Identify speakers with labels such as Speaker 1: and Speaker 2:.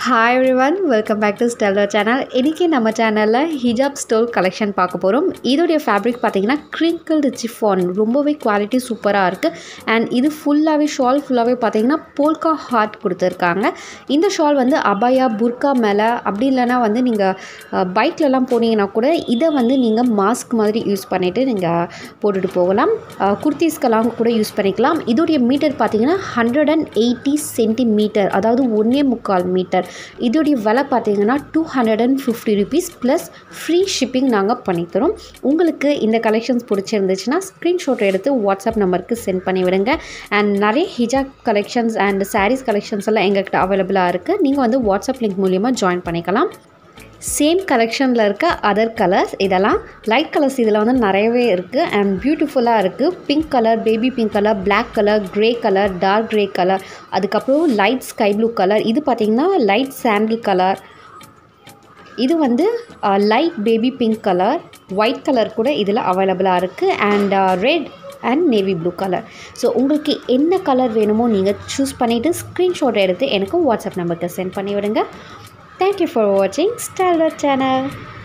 Speaker 1: Hi every welcome back to Stellar channel இன்றைக்கி நம்ம சேனலில் ஹிஜாப் ஸ்டோல் கலெக்ஷன் பார்க்க போகிறோம் இதோடைய ஃபேப்ரிக் பார்த்தீங்கன்னா க்ரிங்கிள்டு சிஃபான் ரொம்பவே குவாலிட்டி சூப்பராக இருக்குது அண்ட் இது ஃபுல்லாகவே ஷால் ஃபுல்லாகவே பார்த்தீங்கன்னா போல்கா ஹார்ட் கொடுத்துருக்காங்க இந்த ஷால் வந்து அபாயா புர்கா மேலே அப்படி இல்லைன்னா வந்து நீங்கள் பைக்லலாம் போனீங்கன்னா கூட இதை வந்து நீங்கள் மாஸ்க் மாதிரி யூஸ் பண்ணிவிட்டு நீங்கள் போட்டுட்டு போகலாம் குர்த்திஸ்க்கெல்லாம் கூட யூஸ் பண்ணிக்கலாம் இதோடைய மீட்டர் பார்த்தீங்கன்னா ஹண்ட்ரட் அண்ட் எயிட்டி சென்டிமீட்டர் அதாவது ஒன்றே முக்கால் மீட்டர் இதோடைய விலை பார்த்தீங்கன்னா two hundred and fifty rupees plus free shipping நாங்கள் பண்ணித்தரோம் உங்களுக்கு இந்த கலெக்ஷன்ஸ் பிடிச்சிருந்துச்சுன்னா ஸ்க்ரீன்ஷாட் எடுத்து வாட்ஸ்அப் நம்பருக்கு சென்ட் பண்ணி விடுங்க அண்ட் நிறைய ஹிஜாப் கலெக்ஷன்ஸ் அண்ட் சாரீஸ் கலெக்ஷன்ஸ் எல்லாம் எங்கள்கிட்ட அவைலபிளாக இருக்குது நீங்கள் வந்து வாட்ஸ்அப் லிங்க் மூலியமாக ஜாயின் பண்ணிக்கலாம் சேம் கலெக்ஷனில் இருக்க அதர் கலர்ஸ் இதெல்லாம் லைட் கலர்ஸ் இதில் வந்து நிறையவே இருக்குது அண்ட் பியூட்டிஃபுல்லாக இருக்குது pink colour baby pink colour black colour grey colour dark grey colour அதுக்கப்புறம் லைட் ஸ்கை ப்ளூ கலர் இது பார்த்திங்கன்னா லைட் சாண்டில் கலர் இது வந்து light baby pink colour white colour கூட இதில் அவைலபிளாக இருக்குது and red and navy blue colour so உங்களுக்கு என்ன கலர் வேணுமோ நீங்கள் சூஸ் பண்ணிவிட்டு ஸ்க்ரீன்ஷாட் எடுத்து எனக்கு வாட்ஸ்அப் நம்பருக்கு சென்ட் பண்ணி விடுங்க Thank you for watching Starlight channel.